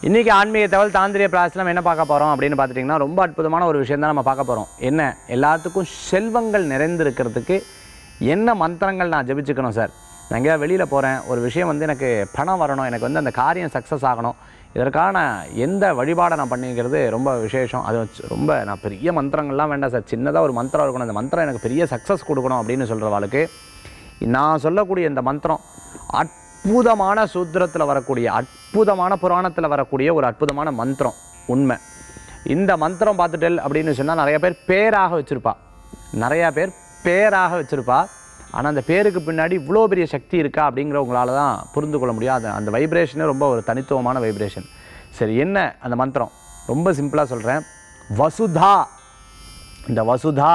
இன்றைக்கி ஆன்மீக தகவல் தாந்திரிய பிராசத்தில் நம்ம என்ன பார்க்க போகிறோம் அப்படின்னு பார்த்துட்டிங்கன்னா ரொம்ப அற்புதமான ஒரு விஷயம் தான் நம்ம பார்க்க போகிறோம் என்ன எல்லாத்துக்கும் செல்வங்கள் நிறைந்திருக்கிறதுக்கு என்ன மந்திரங்கள் நான் ஜெபிச்சுக்கணும் சார் நான் எங்கேயா வெளியில் போகிறேன் ஒரு விஷயம் வந்து எனக்கு பணம் வரணும் எனக்கு வந்து அந்த காரியம் சக்ஸஸ் ஆகணும் இதற்கான எந்த வழிபாடை நான் பண்ணிக்கிறது ரொம்ப விசேஷம் அது வச்சு ரொம்ப நான் பெரிய மந்திரங்கள்லாம் வேண்டாம் சார் சின்னதாக ஒரு மந்திரம் இருக்கணும் அந்த மந்திரம் எனக்கு பெரிய சக்ஸஸ் கொடுக்கணும் அப்படின்னு சொல்கிறவாளுக்கு நான் சொல்லக்கூடிய இந்த மந்திரம் அற்புதமான சூத்திரத்தில் வரக்கூடிய அற்புதமான புராணத்தில் வரக்கூடிய ஒரு அற்புதமான மந்திரம் உண்மை இந்த மந்திரம் பார்த்துட்டல் அப்படின்னு சொன்னால் நிறைய பேர் பேராக வச்சுருப்பா நிறையா பேர் பேராக வச்சுருப்பா ஆனால் அந்த பேருக்கு பின்னாடி இவ்வளோ பெரிய சக்தி இருக்கா அப்படிங்கிற உங்களால் தான் புரிந்து கொள்ள முடியும் அது அந்த வைப்ரேஷனே ரொம்ப ஒரு தனித்துவமான வைப்ரேஷன் சரி என்ன அந்த மந்திரம் ரொம்ப சிம்பிளாக சொல்கிறேன் வசுதா இந்த வசுதா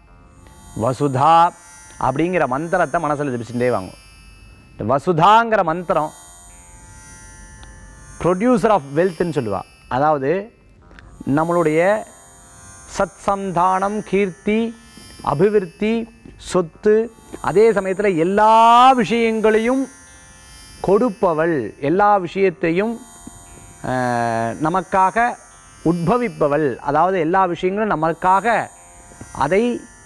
வசுதா அப்படிங்கிற மந்திரத்தை மனசில் ஜபிச்சுட்டே வாங்கும் இந்த வசுதாங்கிற மந்திரம் ப்ரொடியூசர் ஆஃப் வெல்த்னு சொல்லுவா அதாவது நம்மளுடைய சத்சந்தானம் கீர்த்தி அபிவிருத்தி சொத்து அதே சமயத்தில் எல்லா விஷயங்களையும் கொடுப்பவள் எல்லா விஷயத்தையும் அஹ், நமக்காக உட்பவிப்பவள் அதாவது எல்லா விஷயங்களும் நமக்காக அதை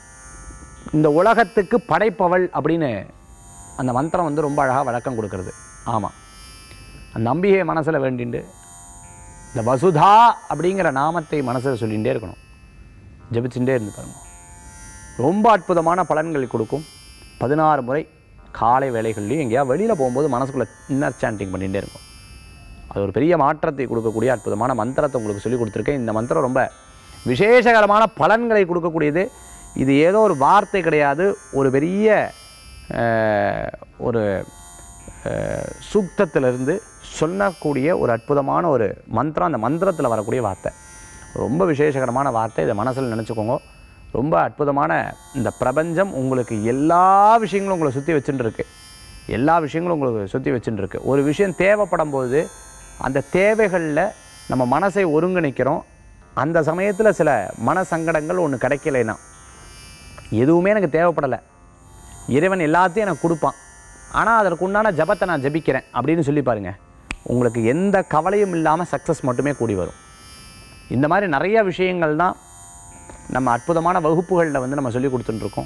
இந்த உலகத்துக்கு படைப்பவள் அப்படின்னு அந்த மந்திரம் வந்து ரொம்ப அழகாக விளக்கம் கொடுக்கறது ஆமாம் அந்த நம்பிக்கையை மனசில் வேண்டிண்டு இந்த வசுதா அப்படிங்கிற நாமத்தை மனசில் சொல்லிகிட்டே இருக்கணும் ஜெபிச்சுட்டே இருந்து பாருங்க ரொம்ப அற்புதமான பலன்களை கொடுக்கும் பதினாறு முறை காலை வேலைகள்லையும் எங்கேயா வெளியில் போகும்போது மனசுக்குள்ளே இன்னர் சாண்டிங் பண்ணிகிட்டே இருக்கும் அது ஒரு பெரிய மாற்றத்தை கொடுக்கக்கூடிய அற்புதமான மந்திரத்தை உங்களுக்கு சொல்லி கொடுத்துருக்கேன் இந்த மந்திரம் ரொம்ப விசேஷகரமான பலன்களை கொடுக்கக்கூடியது இது ஏதோ ஒரு வார்த்தை கிடையாது ஒரு பெரிய அஹ், ஒரு அஹ், சூக்தத்திலிருந்து சொல்லக்கூடிய ஒரு அற்புதமான ஒரு மந்திரம் அந்த மந்திரத்தில் வரக்கூடிய வார்த்தை ரொம்ப விசேஷகரமான வார்த்தை இதை மனசில் நினச்சிக்கோங்க ரொம்ப அற்புதமான இந்த பிரபஞ்சம் உங்களுக்கு எல்லா விஷயங்களும் உங்களை சுற்றி வச்சுட்டு இருக்கு எல்லா விஷயங்களும் உங்களுக்கு சுற்றி வச்சுட்டு இருக்கு ஒரு விஷயம் தேவைப்படும் போது அந்த தேவைகளில் நம்ம மனசை ஒருங்கிணைக்கிறோம் அந்த சமயத்தில் சில மன சங்கடங்கள் ஒன்று கிடைக்கலைன்னா எதுவுமே எனக்கு தேவைப்படலை இறைவன் எல்லாத்தையும் எனக்கு கொடுப்பான் ஆனால் அதற்கு உண்டான ஜபத்தை நான் ஜபிக்கிறேன் அப்படின்னு சொல்லி பாருங்க உங்களுக்கு எந்த கவலையும் இல்லாமல் சக்ஸஸ் மட்டுமே கூடி வரும் இந்த மாதிரி நிறைய விஷயங்கள் தான் நம்ம அற்புதமான வகுப்புகளில் வந்து நம்ம சொல்லி கொடுத்துட்டுருக்கோம்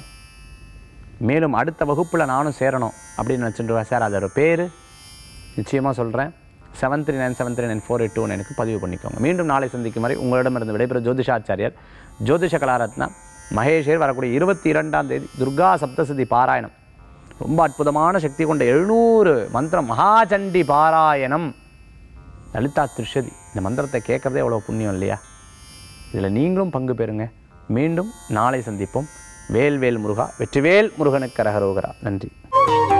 மேலும் அடுத்த வகுப்பில் நானும் சேரணும் அப்படின்னு நினச்சிட்டு சார் அதோட பேர் நிச்சயமாக சொல்கிறேன் seven three nine seven three nine four eight two எனக்கு பதிவு பண்ணிக்கோங்க மீண்டும் நாளை சந்திக்கும் வரை உங்களிடமிருந்து விடைபெறும் ஜோதிஷாச்சாரியர் ஜோதிஷ கலாரத்னா மகேஷர் வரக்கூடிய இருபத்தி இரண்டாம் தேதி துர்கா சப்தசதி பாராயணம் ரொம்ப அற்புதமான சக்தி கொண்ட எழுநூறு மந்திரம் மகாச்சண்டி பாராயணம் லலிதா திருஷதி இந்த மந்திரத்தை கேட்குறதே எவ்வளோ புண்ணியம் இல்லையா இதில் நீங்களும் பங்கு பெறுங்க மீண்டும் நாளை சந்திப்போம் வேல் வேல் முருகா வெற்றிவேல் முருகனுக்கு கரகரோகரா நன்றி